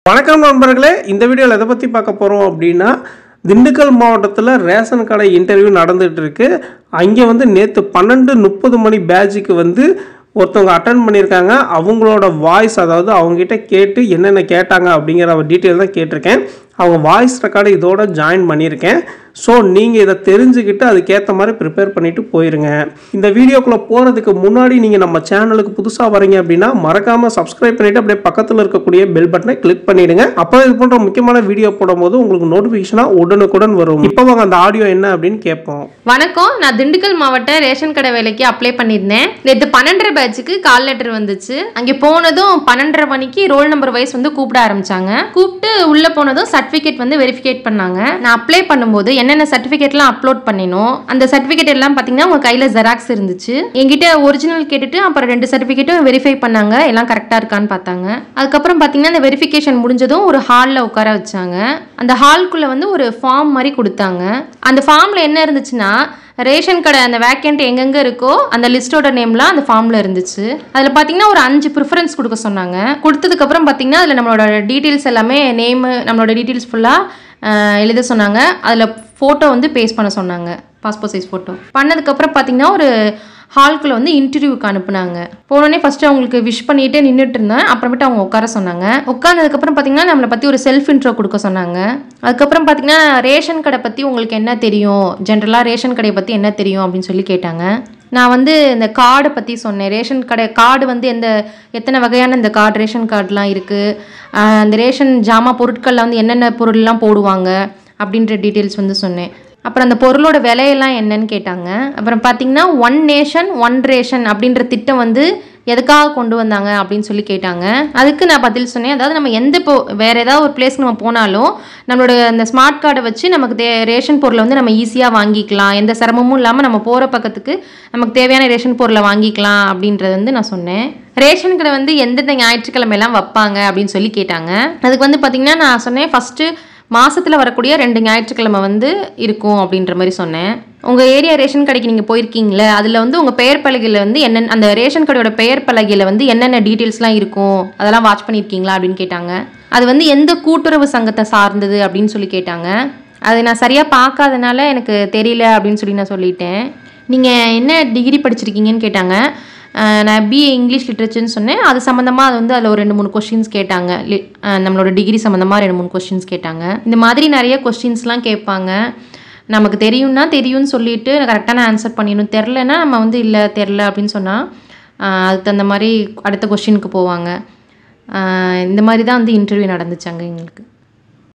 வணக்கம் நண்பர்களே இந்த வீடியோவில் எதை பற்றி பார்க்க போகிறோம் அப்படின்னா திண்டுக்கல் மாவட்டத்தில் ரேஷன் கடை இன்டர்வியூ நடந்துகிட்டு இருக்கு அங்கே வந்து நேற்று பன்னெண்டு முப்பது மணி பேட்சுக்கு வந்து ஒருத்தவங்க அட்டன் பண்ணியிருக்காங்க அவங்களோட வாய்ஸ் அதாவது அவங்ககிட்ட கேட்டு என்னென்ன கேட்டாங்க அப்படிங்கிற டீட்டெயில் தான் கேட்டிருக்கேன் அவங்க வாய்ஸ் ரெக்கார்டு இதோட ஜாயின் பண்ணியிருக்கேன் ஸோ நீங்கள் இதை தெரிஞ்சுக்கிட்டு அதுக்கேற்ற மாதிரி ப்ரிப்பேர் பண்ணிட்டு போயிருங்க இந்த வீடியோக்குள்ளே போகிறதுக்கு முன்னாடி நீங்கள் நம்ம சேனலுக்கு புதுசாக வரீங்க அப்படின்னா மறக்காமல் சப்ஸ்கிரைப் பண்ணிவிட்டு அப்படியே பக்கத்தில் இருக்கக்கூடிய பெல் பட்டனை கிளிக் பண்ணிவிடுங்க அப்போ இது போன்ற முக்கியமான வீடியோ போடும்போது உங்களுக்கு நோட்டிஃபிகேஷனாக உடனுக்குடன் வரும் இப்போ வாங்க அந்த ஆடியோ என்ன அப்படின்னு கேட்போம் வணக்கம் நான் திண்டுக்கல் மாவட்ட ரேஷன் கடை வேலைக்கு அப்ளை பண்ணியிருந்தேன் நேற்று பன்னெண்டரை பேட்சுக்கு கால் லெட்டர் வந்துச்சு அங்கே போனதும் பன்னெண்டரை மணிக்கு ரோல் நம்பர் வைஸ் வந்து கூப்பிட ஆரம்பிச்சாங்க கூப்பிட்டு உள்ளே போனதும் சர்டிஃபிகேட் வந்து வெரிஃபிகேட் பண்ணாங்க நான் அப்ளை பண்ணும்போது என்னென்ன சர்டிஃபிகேட்லாம் அப்லோட் பண்ணினோம் அந்த சர்டிஃபிகேட் எல்லாம் பார்த்தீங்கன்னா உங்கள் கையில் ஜெராக்ஸ் இருந்துச்சு என்கிட்ட ஒரிஜினல் கேட்டுட்டு அப்புறம் ரெண்டு சர்டிஃபிகேட்டும் வெரிஃபை பண்ணாங்க எல்லாம் கரெக்டாக இருக்கான்னு பார்த்தாங்க அதுக்கப்புறம் பார்த்தீங்கன்னா அந்த வெரிஃபிகேஷன் முடிஞ்சதும் ஒரு ஹாலில் உட்கார வச்சாங்க அந்த ஹால்குள்ளே வந்து ஒரு ஃபார்ம் மாதிரி கொடுத்தாங்க அந்த ஃபார்மில் என்ன இருந்துச்சுன்னா ரேஷன் கடை அந்த வேக்கண்ட் எங்கெங்கே இருக்கோ அந்த லிஸ்ட்டோட நேம்லாம் அந்த ஃபார்மில் இருந்துச்சு அதில் பார்த்தீங்கன்னா ஒரு அஞ்சு ப்ரிஃபரன்ஸ் கொடுக்க சொன்னாங்க கொடுத்ததுக்கப்புறம் பார்த்தீங்கன்னா அதில் நம்மளோட டீட்டெயில்ஸ் எல்லாமே நேமு நம்மளோட டீட்டெயில்ஸ் ஃபுல்லாக எழுத சொன்னாங்க அதில் ஃபோட்டோ வந்து பேஸ்ட் பண்ண சொன்னாங்க பாஸ்போர்ட் சைஸ் ஃபோட்டோ பண்ணதுக்கப்புறம் பார்த்தீங்கன்னா ஒரு ஹால்குள்ளே வந்து இன்டர்வியூக்கு அனுப்புனாங்க போனோடனே ஃபஸ்ட்டு அவங்களுக்கு விஷ் பண்ணிட்டு நின்றுட்டு இருந்தேன் அப்புறமேட்டு அவங்க உட்கார சொன்னாங்க உட்காந்ததுக்கப்புறம் பார்த்தீங்கன்னா நம்மளை பற்றி ஒரு செல்ஃப் இன்ட்ரோ கொடுக்க சொன்னாங்க அதுக்கப்புறம் பார்த்தீங்கன்னா ரேஷன் கடை பற்றி உங்களுக்கு என்ன தெரியும் ஜென்ரலாக ரேஷன் கடையை பற்றி என்ன தெரியும் அப்படின்னு சொல்லி கேட்டாங்க நான் வந்து இந்த கார்டை பற்றி சொன்னேன் ரேஷன் கடை கார்டு வந்து எந்த எத்தனை வகையான இந்த கார்டு ரேஷன் கார்டுலாம் இருக்குது அந்த ரேஷன் ஜாமா பொருட்களில் வந்து என்னென்ன பொருள்லாம் போடுவாங்க அப்படின்ற டீட்டெயில்ஸ் வந்து சொன்னேன் அப்புறம் அந்த பொருளோட விலையெல்லாம் என்னன்னு கேட்டாங்க அப்புறம் பார்த்தீங்கன்னா ஒன் நேஷன் ஒன் ரேஷன் அப்படின்ற திட்டம் வந்து எதுக்காக கொண்டு வந்தாங்க அப்படின்னு சொல்லி கேட்டாங்க அதுக்கு நான் பதில் சொன்னேன் அதாவது நம்ம எந்த இப்போ வேறு ஏதாவது ஒரு பிளேஸ்க்கு நம்ம போனாலும் நம்மளோட அந்த ஸ்மார்ட் கார்டை வச்சு நமக்கு தே ரேஷன் பொருளை வந்து நம்ம ஈஸியாக வாங்கிக்கலாம் எந்த சிரமமும் இல்லாமல் நம்ம போகிற பக்கத்துக்கு நமக்கு தேவையான ரேஷன் பொருளை வாங்கிக்கலாம் அப்படின்றது வந்து நான் சொன்னேன் ரேஷன் கடை வந்து எந்தெந்த ஞாயிற்றுக்கிழமையெல்லாம் வைப்பாங்க அப்படின்னு சொல்லி கேட்டாங்க அதுக்கு வந்து பார்த்திங்கன்னா நான் சொன்னேன் ஃபஸ்ட்டு மாசத்துல வரக்கூடிய ரெண்டு ஞாயிற்றுக்கிழமை வந்து இருக்கும் அப்படின்ற மாதிரி சொன்னேன் உங்கள் ஏரியா ரேஷன் கடைக்கு நீங்கள் போயிருக்கீங்களே அதில் வந்து உங்கள் பெயர் பலகையில் வந்து என்னென்ன அந்த ரேஷன் கடையோட பெயர் பலகையில் வந்து என்னென்ன டீட்டெயில்ஸ்லாம் இருக்கும் அதெல்லாம் வாட்ச் பண்ணியிருக்கீங்களா அப்படின்னு கேட்டாங்க அது வந்து எந்த கூட்டுறவு சங்கத்தை சார்ந்தது அப்படின்னு சொல்லி கேட்டாங்க அது நான் சரியாக பார்க்காதனால எனக்கு தெரியல அப்படின்னு சொல்லி நான் சொல்லிட்டேன் நீங்கள் என்ன டிகிரி படிச்சிருக்கீங்கன்னு கேட்டாங்க அஹ் நான் பிஏ இங்கிலீஷ் லிட்ரேச்சர்னு சொன்னேன் அது சம்மந்தமாக அது வந்து அதில் ஒரு ரெண்டு மூணு கொஸ்டின்ஸ் கேட்டாங்க லி- அஹ் நம்மளோட டிகிரி சம்மந்தமாக ரெண்டு மூணு கொஸ்டின்ஸ் கேட்டாங்க இந்த மாதிரி நிறைய கொஸ்டின்ஸ்லாம் கேட்பாங்க நமக்கு தெரியும்னா தெரியும்னு சொல்லிட்டு கரெக்டான ஆன்சர் பண்ணிடணும் தெரிலனா நம்ம வந்து இல்லை தெரில அப்படின்னு சொன்னால் அதுக்கு தகுந்த மாதிரி அடுத்த கொஸ்டினுக்கு போவாங்க அஹ் இந்த மாதிரி தான் வந்து இன்டர்வியூ நடந்துச்சு அங்கே எங்களுக்கு